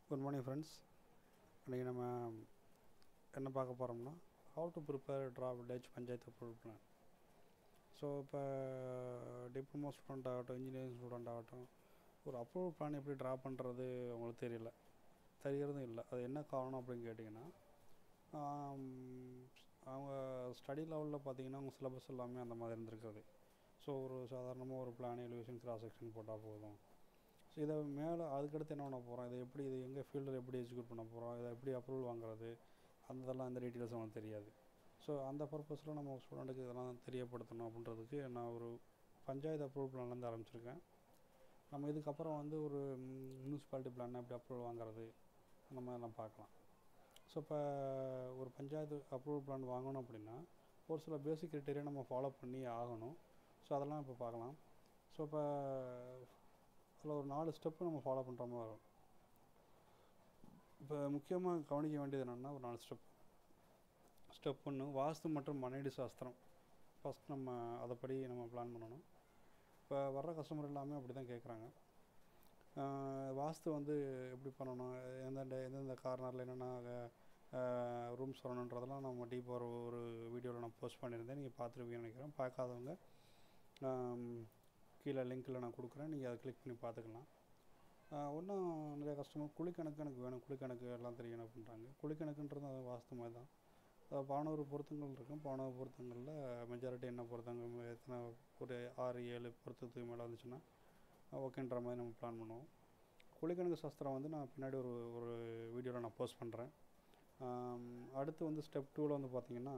Good morning friends இன்றைக்கி நம்ம என்ன பார்க்க போகிறோம்னா how to prepare draw village panchayat approval plan so இப்போ டிப்ளமோ ஸ்டூடெண்ட் ஆகட்டும் இன்ஜினியரிங் ஸ்டூடெண்ட் ஆகட்டும் ஒரு அப்ரூவல் பிளான் எப்படி ட்ரா பண்ணுறது அவங்களுக்கு தெரியல தெரியறதும் இல்லை அது என்ன காரணம் அப்படின்னு கேட்டிங்கன்னா ஆம், அவங்க ஸ்டடி லெவலில் பார்த்தீங்கன்னா அவங்க சிலபஸ் எல்லாமே அந்த மாதிரி இருந்திருக்குது ஸோ ஒரு சாதாரணமாக ஒரு பிளான் எலிவேஷன் கிராஸ் செக்ஷன் போட்டால் போதும் ஸோ இதை மேலே அதுக்கடுத்து என்ன பண்ண போகிறோம் இதை எப்படி இது எங்கே ஃபீல்டில் எப்படி எக்ஸிக்யூட் பண்ண போகிறோம் இதை எப்படி அப்ரூவல் வாங்குறது அந்த இதெல்லாம் அந்த டீட்டெயில்ஸ் அவங்களுக்கு தெரியாது ஸோ அந்த பர்பஸில் நம்ம ஸ்டூடெண்ட்டுக்கு இதெல்லாம் தெரியப்படுத்தணும் அப்படின்றதுக்கு நான் ஒரு பஞ்சாயத்து அப்ரூவல் பிளான்லேருந்து ஆரம்பிச்சிருக்கேன் நம்ம இதுக்கப்புறம் வந்து ஒரு முனிசிபாலிட்டி பிளான் எப்படி அப்ரூவல் வாங்குறது அந்த மாதிரிலாம் பார்க்கலாம் ஸோ இப்போ ஒரு பஞ்சாயத்து அப்ரூவல் பிளான் வாங்கணும் அப்படின்னா ஒரு சில பேசிக் க்ரைட்டீரியா நம்ம ஃபாலோ பண்ணி ஆகணும் ஸோ அதெல்லாம் இப்போ பார்க்கலாம் ஸோ இப்போ அதில் ஒரு நாலு ஸ்டெப்பு நம்ம ஃபாலோ பண்ணுற மாதிரி வரும் இப்போ முக்கியமாக கவனிக்க வேண்டியது என்னென்னா ஒரு நாலு ஸ்டெப் ஸ்டெப் ஒன்று வாஸ்து மற்றும் மனையடி சாஸ்திரம் ஃபஸ்ட் நம்ம அதைப்படி நம்ம பிளான் பண்ணணும் இப்போ வர்ற கஸ்டமர் எல்லாமே அப்படி தான் கேட்குறாங்க வாஸ்து வந்து எப்படி பண்ணணும் எந்தெந்த எந்தெந்த கார்னரில் என்னென்ன ரூம்ஸ் வரணுன்றதெல்லாம் நம்ம டீப்பாக ஒரு ஒரு வீடியோவில் நான் போஸ்ட் பண்ணியிருந்தேன் நீங்கள் பார்த்துருப்பீங்கன்னு நினைக்கிறேன் பார்க்காதவங்க ஆம், கீழே லிங்க்கில் நான் கொடுக்குறேன் நீங்கள் அதை கிளிக் பண்ணி பார்த்துக்கலாம் இன்னும் நிறைய கஸ்டமர் குழிக்கணக்கு எனக்கு வேணும் குழிக்கணக்கு எல்லாம் தெரியணும் அப்படின்றாங்க குழிக்கணக்குன்றது அது வாஸ்து மாதிரி தான் அதாவது பானூறு பொருத்தங்கள் இருக்கும் பானூறு பொருத்தங்களில் மெஜாரிட்டி என்ன பொருத்தங்கள் எத்தனை ஒரு ஆறு ஏழு பொருத்தத்துக்கு மேலே வந்துச்சுன்னா ஓகேன்ற மாதிரி நம்ம பிளான் பண்ணுவோம் குழிக்கணக்கு சாஸ்திரம் வந்து நான் பின்னாடி ஒரு ஒரு வீடியோவில் நான் போஸ்ட் பண்ணுறேன் அடுத்து வந்து ஸ்டெப் டூவில் வந்து பார்த்தீங்கன்னா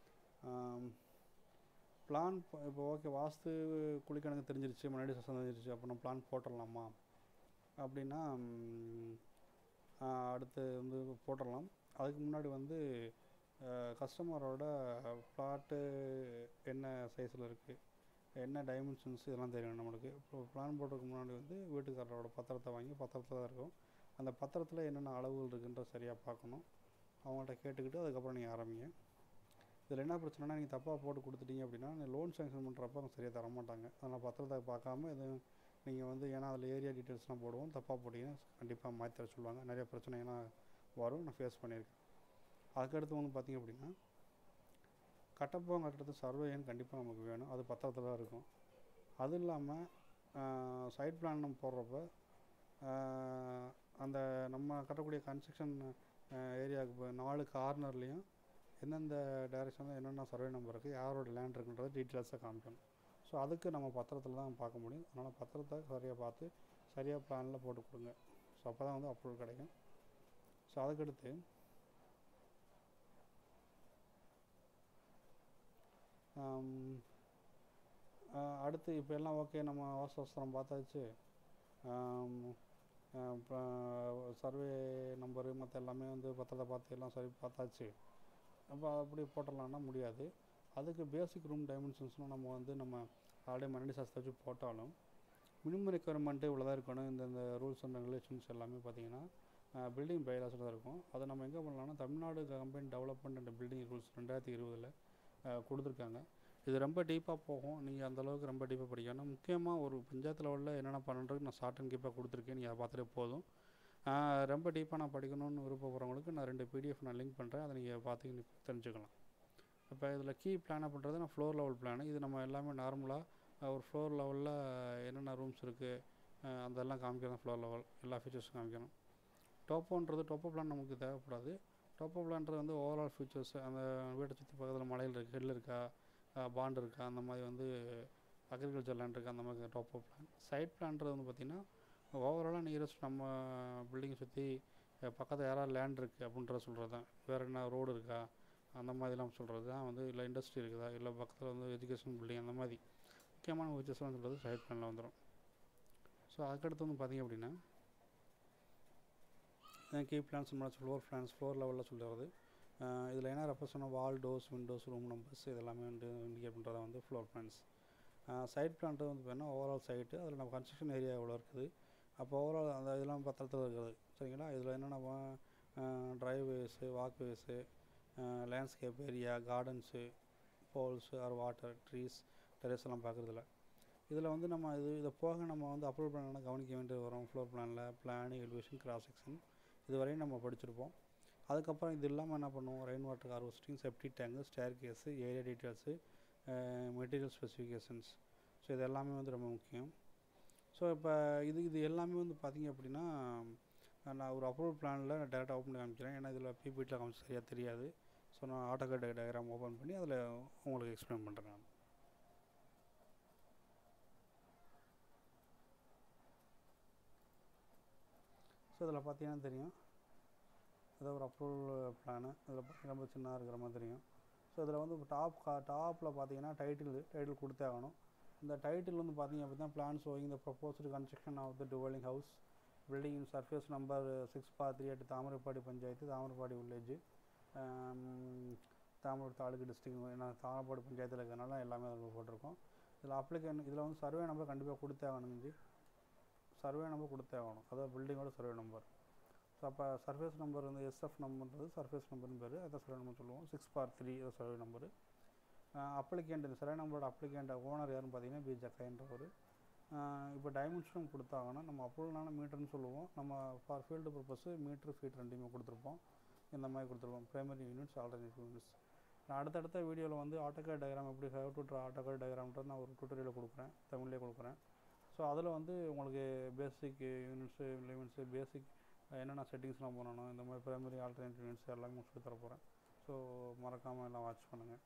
பிளான் இப்போ ஓகே வாஸ்து குழிக்கணக்கு தெரிஞ்சிருச்சு முன்னாடி சாஸ்திரம் தெரிஞ்சிருச்சு அப்போ நம்ம பிளான் போட்டுடலாமா அப்படின்னா ம், ஆ, அடுத்து வந்து போட்டுடலாம் அதுக்கு முன்னாடி வந்து கஸ்டமரோட பிளாட்டு என்ன சைஸில் இருக்குது என்ன டைமென்ஷன்ஸ் இதெல்லாம் தெரியும் நம்மளுக்கு இப்போ பிளான் போடுறதுக்கு முன்னாடி வந்து வீட்டுக்காரரோட பத்திரத்தை வாங்கி பத்திரத்தில் தான் இருக்கும் அந்த பத்திரத்தில் என்னென்ன அளவுகள் இருக்குன்ற சரியாக பார்க்கணும் அவங்கள்ட்ட கேட்டுக்கிட்டு அதுக்கப்புறம் நீங்கள் ஆரம்பிங்க இதில் என்ன பிரச்சனைனா நீங்கள் தப்பாக போட்டு கொடுத்துட்டீங்க அப்படின்னா லோன் சேங்ஷன் பண்ணுறப்ப அவங்க சரியாக தர மாட்டாங்க அதனால் பத்திரத்தை பார்க்காம எதுவும் நீங்கள் வந்து ஏன்னா அதில் ஏரியா டீட்டெயில்ஸ்லாம் போடுவோம் தப்பாக போட்டிங்கன்னா கண்டிப்பாக மாற்றி தர சொல்லுவாங்க நிறைய பிரச்சனைலாம் வரும் நான் ஃபேஸ் பண்ணியிருக்கேன் அதுக்கடுத்து வந்து பார்த்திங்க அப்படின்னா கட்டப்போம் கட்டுறது சர்வேன்னு கண்டிப்பாக நமக்கு வேணும் அது பத்திரத்தில் தான் இருக்கும் அது இல்லாமல் சைட் பிளான் நம்ம போடுறப்ப ஆஹ், அந்த நம்ம கட்டக்கூடிய கன்ஸ்ட்ரக்ஷன் ஏரியாவுக்கு இப்போ நாலு கார்னர்லேயும் எந்தெந்த டைரெக்ஷனில் என்னென்ன சர்வே நம்பர் இருக்குது யாரோட லேண்ட் இருக்குன்றது டீட்டெயில்ஸாக காமிக்கணும் ஸோ அதுக்கு நம்ம பத்திரத்தில் தான் பார்க்க முடியும் அதனால் பத்திரத்தை சரியாக பார்த்து சரியாக பிளானில் போட்டு கொடுங்க ஸோ அப்போ தான் வந்து அப்ரூவல் கிடைக்கும் ஸோ அதுக்கடுத்து ஆம், ஆஹ் அடுத்து இப்போ எல்லாம் ஓகே நம்ம வாஸ்துவஸ்திரம் பார்த்தாச்சு சர்வே நம்பரு மற்ற எல்லாமே வந்து பத்திரத்தை பார்த்து எல்லாம் சரி பார்த்தாச்சு அப்போ அப்படி போட்டுடலாம்னா முடியாது அதுக்கு பேசிக் ரூம் டைமென்ஷன்ஸ்லாம் நம்ம வந்து நம்ம ஆல்ரெடி மரணி சாஸ்திரம் வச்சு போட்டாலும் மினிமம் ரெக்குவயர்மெண்ட்டு இவ்வளோ தான் இருக்கணும் இந்த இந்த ரூல்ஸ் அண்ட் ரெகுலேஷன்ஸ் எல்லாமே பார்த்தீங்கன்னா பில்டிங் பைலாஸில் தான் இருக்கும் அதை நம்ம எங்கே பண்ணலாம்னா Tamil Nadu company development and building rules ரெண்டாயிரத்தி இருபதில் கொடுத்துருக்காங்க இது ரொம்ப டீப்பாக போகும் நீங்கள் அந்தளவுக்கு ரொம்ப டீப்பாக படிக்கணும் முக்கியமாக ஒரு பஞ்சாயத்து லெவலில் என்னென்ன பண்ணுறதுக்கு நான் ஷார்ட் அண்ட் கீப்பாக கொடுத்துருக்கேன் நீங்கள் அதை பார்த்துட்டே போதும் ஆஹ் ரொம்ப டீப்பாக நான் படிக்கணும்னு விருப்பப்படுறவங்களுக்கு நான் ரெண்டு பிடிஎஃப் நான் லிங்க் பண்ணுறேன் அதை நீங்கள் பார்த்து நீ தெரிஞ்சுக்கலாம் இப்போ இதில் கீ பிளான் பண்ணுறது நான் ஃப்ளோர் லெவல் பிளான் இது நம்ம எல்லாமே நார்மலாக ஒரு ஃப்ளோர் லெவலில் என்னென்ன ரூம்ஸ் இருக்குது அதெல்லாம் காமிக்கணும் ஃப்ளோர் லெவல் எல்லா ஃபீச்சர்ஸும் காமிக்கணும் டோப்போன்றது டோப்போ பிளான் நமக்கு தேவைப்படாது டோப்போ பிளான்றது வந்து ஓவரால் ஃபீச்சர்ஸ் அந்த வீட்டை சுற்றி பக்கத்தில் மலையில் இருக்குது ஹில் இருக்கா பாண்ட் இருக்கா அந்த மாதிரி வந்து அக்ரிகல்ச்சர் லேண்ட் இருக்கா அந்த மாதிரி டோப்போ பிளான் சைட் பிளான்றது வந்து பார்த்திங்கன்னா ஓவராலாக நியரஸ்ட் நம்ம பில்டிங்கை சுற்றி பக்கத்தில் யாராவது லேண்ட் இருக்குது அப்படின்றத சொல்கிறது தான் வேறு என்ன ரோடு இருக்கா அந்த மாதிரிலாம் சொல்கிறது தான் வந்து இல்லை இண்டஸ்ட்ரி இருக்குதா இல்லை பக்கத்தில் வந்து எஜுகேஷன் பில்டிங் அந்த மாதிரி முக்கியமான ஃபீச்சர்ஸ்லாம் சொல்கிறது சைட் பிளானில் வந்துடும் ஸோ அதுக்கடுத்து வந்து பார்த்திங்க அப்படின்னா கீ பிளான்ஸ் மாதிரி ஃப்ளோர் பிளான்ஸ் ஃப்ளோர் லெவலில் சொல்கிறது இதில் என்ன represent wall doors windows room numbers இதெல்லாமே வந்து இண்டிகேட் பண்ணுறதா வந்து ஃப்ளோர் பிளான்ஸ் சைட் பிளான்றது வந்து பார்த்தீங்கன்னா ஓவரால் சைட்டு அதில் நம்ம கன்ஸ்ட்ரக்ஷன் ஏரியா எவ்வளோ இருக்குது அப்போ ஓவரால் அந்த இதெல்லாம் பத்திரத்தில் இருக்குது சரிங்களா இதில் என்னென்ன driveways walkways landscape area gardens poles or water trees terrace எல்லாம் பார்க்குறதில்ல இதில் வந்து நம்ம இது இதை போக நம்ம வந்து அப்ரூவல் பிளான் கவனிக்க வேண்டியது வரும் ஃப்ளோர் பிளானில் பிளான் எலிவேஷன் கிராஸ் செக்ஷன் இதுவரையும் நம்ம படிச்சிருப்போம் அதுக்கப்புறம் இது இல்லாமல் என்ன பண்ணுவோம் rain water harvesting septic tank staircase area details material specifications so இது எல்லாமே வந்து ரொம்ப முக்கியம் ஸோ இப்போ இது இது எல்லாமே வந்து பார்த்திங்க அப்படின்னா நான் ஒரு அப்ரூவல் பிளானில் டேரெக்டாக ஓப்பன் பண்ணி காமிக்கிறேன் ஏன்னா இதில் பிபிடியில் காமிச்சு சரியாக தெரியாது ஸோ நான் ஆட்டோகேட் டயக்ராம் ஓப்பன் பண்ணி அதில் உங்களுக்கு எக்ஸ்பிளைன் பண்ணுறேன் நான் ஸோ இதில் பார்த்தீங்கன்னா தெரியும் இது ஒரு அப்ரூவல் பிளானு இதில் பார்த்தீங்கன்னா ரொம்ப சின்னதாக இருக்கிற மாதிரி தெரியும் ஸோ இதில் வந்து டாப் கா டாப்பில் பார்த்தீங்கன்னா டைட்டில் டைட்டில் கொடுத்தே ஆகணும் இந்த டைட்டில் வந்து பார்த்தீங்க அப்படின்னா plan showing the proposed construction of the dwelling house building in surface number six bar three எட்டு தாமரைப்பாடி பஞ்சாயத்து தாமரைப்பாடி வில்லேஜ் தாமரை தாலுக்கு டிஸ்ட்ரிக்ட் ஏன்னா தாமரைப்பாடி பஞ்சாயத்தில் இருக்கிறனால எல்லாமே அதில் போட்டிருக்கோம் இதில் அப்ளிகேன் இதில் வந்து சர்வே நம்பர் கண்டிப்பாக கொடுத்தே ஆகணும் இது சர்வே நம்பர் கொடுத்தே ஆகணும் அதாவது பில்டிங்கோட சர்வே நம்பர் ஸோ அப்போ சர்ஃபேஸ் நம்பர் வந்து எஸ்எஃப் நம்பர்ன்றது சர்ஃபேஸ் நம்பர்னு பேர் அதான் சர்வே நம்பர் சொல்லுவோம் சிக்ஸ் பார் த்ரீ அது சர்வே நம்பரு அப்ளிகேண்ட் இந்த சர்வே நம்பரோட அப்ளிகேண்ட் ஓனர் யாருன்னு பார்த்தீங்கன்னா பி ஜக்கைன்றவர் இப்போ டைமென்ஷனும் கொடுத்தாங்கன்னா நம்ம அப்ரூவலான மீட்டர்னு சொல்லுவோம் நம்ம for field purpose metre feet ரெண்டுமே கொடுத்துருப்போம் இந்த மாதிரி கொடுத்துருப்போம் ப்ரைமரி யூனிட்ஸ் ஆல்டர்னேட்டிவ் யூனிட்ஸ் நான் அடுத்தடுத்த வீடியோவில் வந்து ஆட்டோகேட் டயக்ராம் எப்படி ஹேவ் டு ட்ரா ஆட்டோகேட் டயக்ராம்ன்றது நான் ஒரு டுட்டோரியல் கொடுக்குறேன் தமிழ்லேயே கொடுக்குறேன் ஸோ அதில் வந்து உங்களுக்கு பேசிக் யூனிட்ஸு லிமிட்ஸு பேசிக் என்னென்ன செட்டிங்ஸ்லாம் பண்ணணும் இந்த மாதிரி ப்ரைமரி ஆல்டர்னேட்டிவ் யூனிட்ஸ் எல்லாமே சொல்லி தர போகிறேன் ஸோ மறக்காமல் எல்லாம் வாட்ச் பண்ணுங்கள்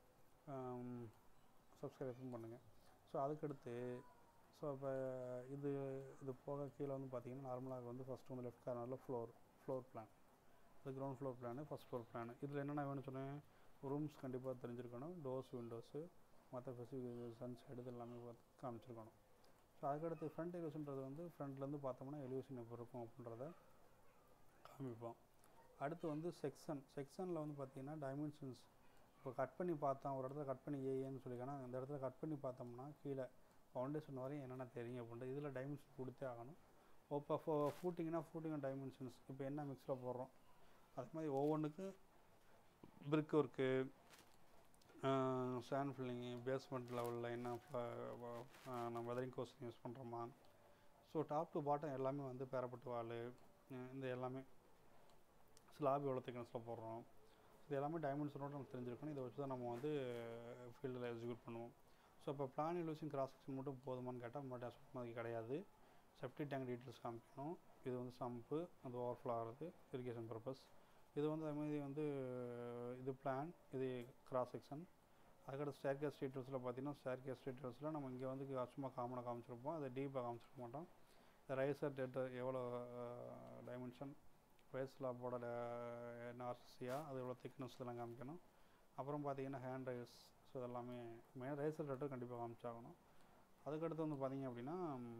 சப்ஸ்கிரைபும் பண்ணுங்கள் ஸோ அதுக்கடுத்து ஸோ இப்போ இது இது போக கீழே வந்து பார்த்தீங்கன்னா நார்மலாக வந்து ஃபஸ்ட்டு வந்து லெஃப்ட் கார்னரில் ஃப்ளோர் ஃப்ளோர் பிளான் இது ground floor plan first floor plan இதில் என்னென்ன வேணும்னு சொன்னேன் ரூம்ஸ் கண்டிப்பாக தெரிஞ்சிருக்கணும் டோர்ஸ் விண்டோஸு மற்ற ஃபெசிலிட்டிஸ் சைடு இது எல்லாமே பார்த்து காமிச்சிருக்கணும் ஸோ அதுக்கடுத்து ஃப்ரண்ட் எலிவேஷன்றது வந்து ஃப்ரண்ட்லேருந்து பார்த்தோம்னா எலிவேஷன் எப்படி இருக்கும் அப்படின்றத காமிப்போம் அடுத்து வந்து செக்ஷன் செக்ஷனில் வந்து பார்த்தீங்கன்னா டைமென்ஷன்ஸ் இப்போ கட் பண்ணி பார்த்தோம் ஒரு இடத்துல கட் பண்ணி ஏஏன்னு சொல்லிக்கலாம் அந்த இடத்துல கட் பண்ணி பார்த்தோம்னா கீழே ஃபவுண்டேஷன் வரையும் என்னென்ன தெரியும் அப்படின்ட்டு இதில் டைமென்ஷன் கொடுத்தே ஆகணும் இப்போ ஃபோ ஃபூட்டிங்னா ஃபூட்டிங் டைமென்ஷன்ஸ் இப்போ என்ன மிக்ஸில் போடுறோம் அது மாதிரி ஒவ்வொன்றுக்கு brick work sand filling basement லெவலில் என்ன நம்ம வெதரிங் கோஸ்டிங் யூஸ் பண்ணுறோமா ஸோ டாப் டு பாட்டம் எல்லாமே வந்து பேரப்பட்டு வால் இந்த எல்லாமே ஸ்லாப் எவ்வளோ திக்னஸில் போடுறோம் இது எல்லாமே டைமென்ஷனோட நமக்கு தெரிஞ்சிருக்கணும் இதை வச்சு தான் நம்ம வந்து ஃபீல்டில் எக்ஸிக்யூட் பண்ணுவோம் ஸோ இப்போ பிளான் எலிவேஷன் கிராஸ் செக்ஷன் மட்டும் போதுமான்னு கேட்டால் நம்மகிட்ட சொன்னது கிடையாது செப்டி டேங்க் டீட்டெயில்ஸ் காமிக்கணும் இது வந்து சம்பு அது ஓவர்ஃப்ளோ ஆகிறது இரிகேஷன் பர்பஸ் இது வந்து அதுமாதிரி வந்து இது பிளான் இது கிராஸ் செக்ஷன் அதுக்கடுத்து ஸ்டேர் கேஸ் டீட்டெயில்ஸில் பார்த்தீங்கன்னா ஸ்டேர் கேஸ் டீட்டெயில்ஸில் நம்ம இங்கே வந்து சும்மா காமனாக காமிச்சிருப்போம் அதை டீப்பாக காமிச்சிருக்க மாட்டோம் இந்த ரைசர் டேட்டர் எவ்வளோ டைமென்ஷன் ஃபேஸ் லாப்போட என்ஆர்சியா அது எவ்வளோ திக்னஸ் இதெல்லாம் காமிக்கணும் அப்புறம் பார்த்தீங்கன்னா ஹேண்ட் ரைஸ் ஸோ இதெல்லாமே மெயின் ரைசர் டேட்டர் கண்டிப்பாக காமிச்சாகணும் அதுக்கடுத்து வந்து பார்த்தீங்க அப்படின்னா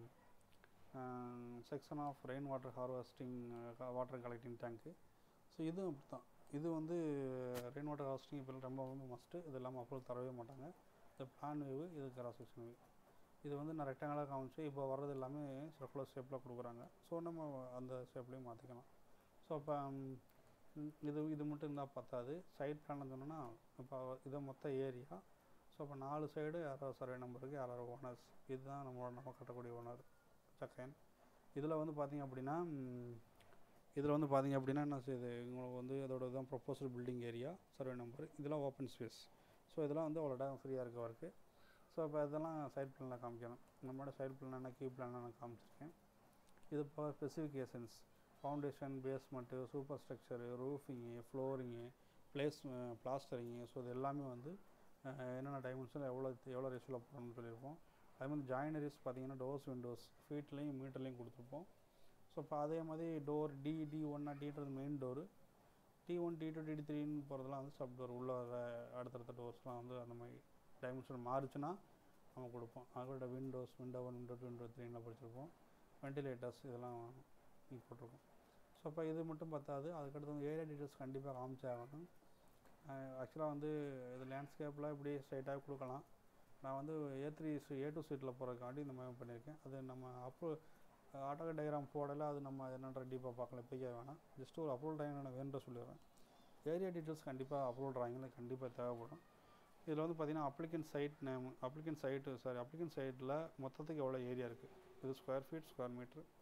section of rain water harvesting water collecting tank so இதுவும் அப்படி தான் இது வந்து ரெயின் வாட்டர் ஹார்வெஸ்டிங் இப்போ ரொம்ப ரொம்ப மஸ்ட்டு இது இல்லாமல் அப்ரூவல் தரவே மாட்டாங்க இது பிளான் வேவு இது கிராஸ் செக்ஷன் வேவ் இது வந்து நான் ரெக்டாங்கலாக காமிச்சு இப்போ வர்றது எல்லாமே சர்க்குலர் ஷேப்பில் கொடுக்குறாங்க ஸோ நம்ம அந்த ஷேப்லேயும் மாற்றிக்கலாம் ஸோ அப்போ இது இது மட்டும் இருந்தால் பத்தாது சைட் பிளான் சொன்னோன்னா இப்போ இதை மொத்த ஏரியா ஸோ அப்போ நாலு சைடு யாராவது சர்வே நம்பருக்கு யாராவது ஓனர்ஸ் இதுதான் நம்மளோட நம்ம கட்டக்கூடிய ஓனர் சக்கையன் இதில் வந்து பார்த்திங்க அப்படின்னா இதில் வந்து பார்த்திங்க அப்படின்னா என்ன செய்யுது உங்களுக்கு வந்து அதோட தான் proposal building area survey number இதெல்லாம் ஓப்பன் ஸ்பேஸ் ஸோ இதெல்லாம் வந்து அவ்வளோ இடம் ஃப்ரீயாக இருக்க ஒர்க்கு ஸோ இப்போ இதெல்லாம் சைட் பிளானில் காமிக்கணும் நம்மளோட சைட் பிளான் என்ன கீ பிளான் நான் காமிச்சிருக்கேன் இது இப்போ specifications foundation basement super structure roofing flooring place plastering so இது எல்லாமே வந்து என்னென்ன டைமென்ஷனில் எவ்வளோ எவ்வளோ ரேஷியோவில் போடணும்னு சொல்லியிருப்போம் அதே மாதிரி ஜாயினரிஸ் பார்த்தீங்கன்னா டோர்ஸ் விண்டோஸ் ஃபீட்லேயும் மீட்டர்லேயும் கொடுத்துருப்போம் ஸோ இப்போ அதே மாதிரி டோர் டி டி ஒன்னா டின்றது main door D one D two D த்ரீன்னு போகிறதுலாம் வந்து சப் டோர் உள்ள வர அடுத்தடுத்த டோர்ஸ்லாம் வந்து அந்த மாதிரி டைமென்ஷன் மாறுச்சுன்னா நம்ம கொடுப்போம் அதோட windows window one window two window த்ரீலாம் படிச்சிருப்போம் வெண்டிலேட்டர்ஸ் இதெல்லாம் நீங்கள் போட்டிருக்கோம் ஸோ அப்போ இது மட்டும் பத்தாது அதுக்கடுத்து வந்து ஏரியா டீட்டெயில்ஸ் கண்டிப்பாக காமிச்சே ஆகணும் ஆக்சுவலாக வந்து இது லேண்ட்ஸ்கேப்பில் இப்படி ஸ்ட்ரைட்டாக கொடுக்கலாம் நான் வந்து ஏ த்ரீ ஏ டூ சீட்டில் போகிறதுக்காண்டி இந்த மாதிரி பண்ணியிருக்கேன் அது நம்ம அப்ரூ ஆட்டோ டயக்ராம் போடலை அது நம்ம என்னன்ற டீப்பாக பார்க்கலாம் இப்போக்கே வேணாம் ஜஸ்ட் ஒரு அப்ரூவல் ட்ராயிங் நான் வேணுன்ற சொல்லிடுறேன் ஏரியா டீட்டெயில்ஸ் கண்டிப்பாக அப்ரூவல் ட்ராயிங்கில் கண்டிப்பாக தேவைப்படும் இதில் வந்து பார்த்திங்கன்னா applicant site name applicant site sorry applicant சைட்டில் மொத்தத்துக்கு எவ்வளோ ஏரியா இருக்குது இது square feet square metre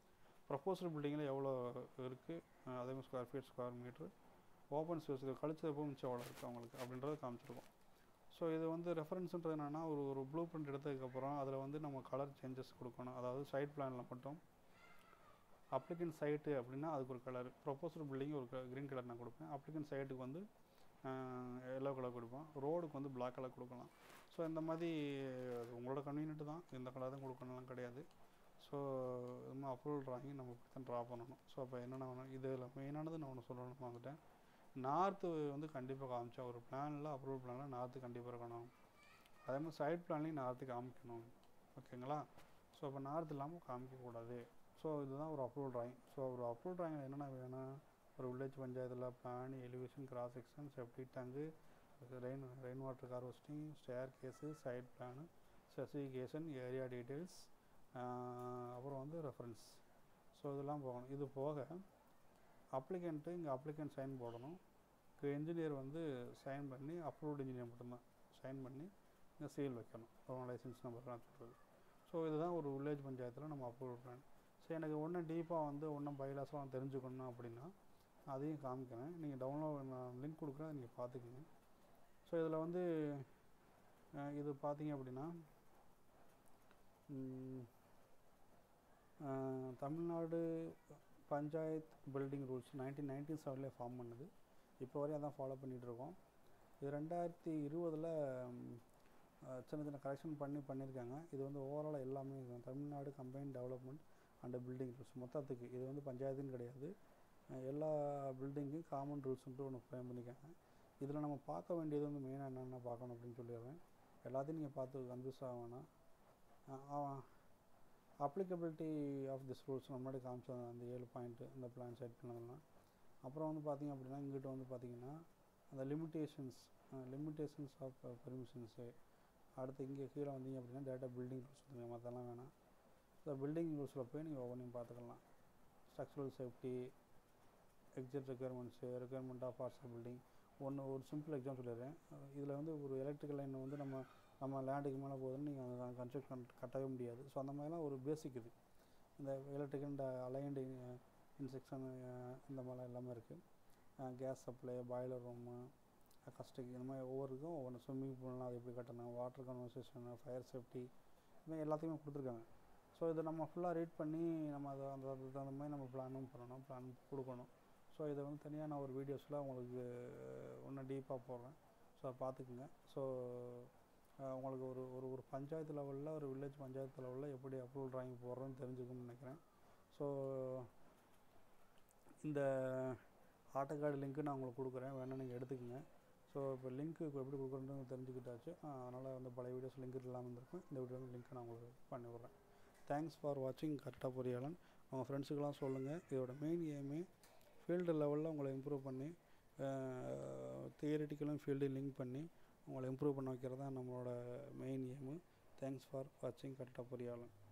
proposal பில்டிங்கில் எவ்வளோ இருக்குது அதே மாதிரி square feet square metre open space கழிச்சதப்போ மிச்சம் எவ்வளோ இருக்குது அவங்களுக்கு அப்படின்றத காமிச்சிருக்கோம் ஸோ இது வந்து ரெஃபரன்ஸுன்றது என்னென்னா ஒரு ஒரு ப்ளூ பிரிண்ட் எடுத்ததுக்கப்புறம் அதில் வந்து நம்ம கலர் சேஞ்சஸ் கொடுக்கணும் அதாவது சைட் பிளானில் மட்டும் அப்ளிகன் சைட்டு அப்படின்னா அதுக்கு ஒரு கலர் ப்ரொப்போசல் பில்டிங் ஒரு க்ரீன் கலர் நான் கொடுப்பேன் அப்ளிகன் சைட்டுக்கு வந்து எல்லோ கலர் கொடுப்போம் ரோடுக்கு வந்து பிளாக் கலர் கொடுக்கலாம் ஸோ இந்த மாதிரி அது உங்களோட கன்வீனியன்ட் தான் இந்த கலர் தான் கொடுக்கணும்லாம் கிடையாது ஸோ இது மாதிரி அப்ரூவல் ட்ராயிங் நம்ம இப்படி தான் ட்ரா பண்ணணும் ஸோ அப்போ என்னென்ன வேணும் இதில் மெயினானது நான் ஒன்று சொல்லணும் வந்துட்டேன் நார்த்து வந்து கண்டிப்பாக காமிச்சேன் ஒரு பிளானில் அப்ரூவல் பிளானில் நார்த்து கண்டிப்பாக இருக்கணும் அதே மாதிரி சைட் பிளான்லையும் நார்த்து காமிக்கணும் ஓகேங்களா ஸோ அப்போ நார்த் இல்லாமல் காமிக்கக்கூடாது ஸோ இதுதான் ஒரு அப்ரூவல் ட்ராயிங் ஸோ ஒரு அப்ரூவல் ட்ராயிங் என்னென்ன வேணும் ஒரு வில்லேஜ் பஞ்சாயத்தில் plan elevation cross section septic tank rain rain water harvesting staircase site plan specification area details அப்புறம் வந்து ரெஃபரன்ஸ் ஸோ இதெல்லாம் போகணும் இது போக அப்ளிகண்ட்டு இங்கே அப்ளிகண்ட் சைன் போடணும் என்ஜினியர் வந்து சைன் பண்ணி அப்ரூவ்டு இன்ஜினியர் மட்டும்தான் சைன் பண்ணி இங்கே சீல் வைக்கணும் அவங்க லைசன்ஸ் நம்பர்லாம் சொல்கிறது ஸோ இதுதான் ஒரு வில்லேஜ் பஞ்சாயத்தில் நம்ம அப்ரூவ் பிளான் ஸோ எனக்கு ஒன்றும் டீப்பாக வந்து ஒன்றும் பைலாஸ்லாம் தெரிஞ்சுக்கணும் அப்படின்னா அதையும் காமிக்கிறேன் நீங்கள் டவுன்லோட் நான் லிங்க் கொடுக்குறேன் அதை நீங்கள் பார்த்துக்குங்க ஸோ இதில் வந்து அஹ், இது பார்த்தீங்க அப்படின்னா ம், அஹ், Tamil Nadu panchayat building rules nineteen ninety செவன்லேயே ஃபார்ம் பண்ணுது இப்போ வரையும் அதான் ஃபாலோ பண்ணிகிட்டு இருக்கோம் இது ரெண்டாயிரத்தி இருபதில் சின்ன சின்ன கரெக்ஷன் பண்ணி பண்ணியிருக்காங்க இது வந்து ஓவராலாக எல்லாமே இதுதான். Tamil Nadu combine development and building rules மொத்தத்துக்கு இது வந்து பஞ்சாயத்துன்னு கிடையாது அஹ் எல்லா பில்டிங்கும் காமன் ரூல்ஸ்ன்ட்டு ஒன்று ஃப்ரேம் பண்ணியிருக்காங்க இதில் நம்ம பார்க்க வேண்டியது வந்து மெயினாக என்னென்ன பார்க்கணும் அப்படின்னு சொல்லிடுறேன் எல்லாத்தையும் நீங்கள் பார்த்து கன்ஃபியூஸ் ஆக வேணாம் அப்ளிகபிலிட்டி ஆஃப் திஸ் ரூல்ஸ் நம்ம முன்னாடி காமிச்ச அந்த ஏழு பாயிண்ட்டு இந்த பிளான் செட் பண்ணதெல்லாம் அப்புறம் வந்து பார்த்தீங்க அப்படின்னா இங்கிட்ட வந்து பார்த்தீங்கன்னா அந்த லிமிட்டேஷன்ஸ் லிமிட்டேஷன்ஸ் ஆஃப் பெர்மிஷன்ஸு அடுத்து இங்கே கீழே வந்தீங்க அப்படின்னா டேட்டா பில்டிங் ரூல்ஸ் வந்துங்க மற்றெல்லாம் வேணாம் ஸோ பில்டிங் ரூல்ஸில் போய் நீங்கள் ஒவ்வொன்றையும் பார்த்துக்கலாம் structural safety exit requirements requirement of parts building ஒன்று ஒரு சிம்பிள் எக்ஸாம் சொல்லிடுறேன் இதில் வந்து ஒரு எலக்ட்ரிக்கல் லைன் வந்து நம்ம நம்ம லேண்டுக்கு மேலே போகுதுன்னு நீங்கள் அந்த கன்ஸ்ட்ரக்ஷன் கட்டவே முடியாது ஸோ அந்த மாதிரிலாம் ஒரு பேசிக் இது இந்த எலக்ட்ரிக்கல் அலைன்டு இன்செக்ஷன் இந்த மாதிரிலாம் எல்லாமே இருக்குது gas supply boiler room caustic இந்த மாதிரி ஒவ்வொருக்கும் ஒவ்வொன்று ஸ்விம்மிங் பூல்லாம் அது எப்படி கட்டணும் வாட்டர் கன்வர்சேஷன் ஃபயர் சேஃப்டி இது மாதிரி எல்லாத்தையுமே கொடுத்துருக்காங்க ஸோ இதை நம்ம ஃபுல்லாக ரீட் பண்ணி நம்ம அதை அந்த அதுக்கு தகுந்த மாதிரி நம்ம பிளானும் பண்ணணும் பிளான் கொடுக்கணும் ஸோ இதை வந்து தனியாக நான் ஒரு வீடியோஸில் உங்களுக்கு இன்னும் டீப்பாக போடுறேன் ஸோ அதை பார்த்துக்குங்க ஸோ உங்களுக்கு ஒரு ஒரு ஒரு பஞ்சாயத்து லெவலில் ஒரு வில்லேஜ் பஞ்சாயத்து லெவலில் எப்படி அப்ரூவல் ட்ராயிங் போடுறோன்னு தெரிஞ்சுக்கணும்னு நினைக்கிறேன் ஸோ இந்த ஆட்டோ கார்டு லிங்க்கு நான் உங்களுக்கு கொடுக்குறேன் வேணால் நீங்கள் எடுத்துக்கோங்க ஸோ இப்போ லிங்க்கு இப்போ எப்படி கொடுக்குறேன்னு தெரிஞ்சுக்கிட்டாச்சு அதனால் வந்து பழைய வீடியோஸ் லிங்க் இல்லாமல் இருந்திருக்கும் இந்த வீடியோ லிங்க்கை நான் உங்களுக்கு பண்ணி விட்றேன் தேங்க்ஸ் ஃபார் வாட்சிங் கரெக்டாக பொறியாளன் உங்கள் ஃப்ரெண்ட்ஸுக்கெல்லாம் சொல்லுங்கள் இதோட மெயின் எய்மே ஃபீல்டு லெவலில் உங்களை இம்ப்ரூவ் பண்ணி தியரிட்டிக்கலும் ஃபீல்டு லிங்க் பண்ணி உங்களை இம்ப்ரூவ் பண்ண வைக்கிறது தான் நம்மளோட மெயின் எய்மு தேங்க்ஸ் ஃபார் வாட்சிங் கரெக்டாக பொறியாளன்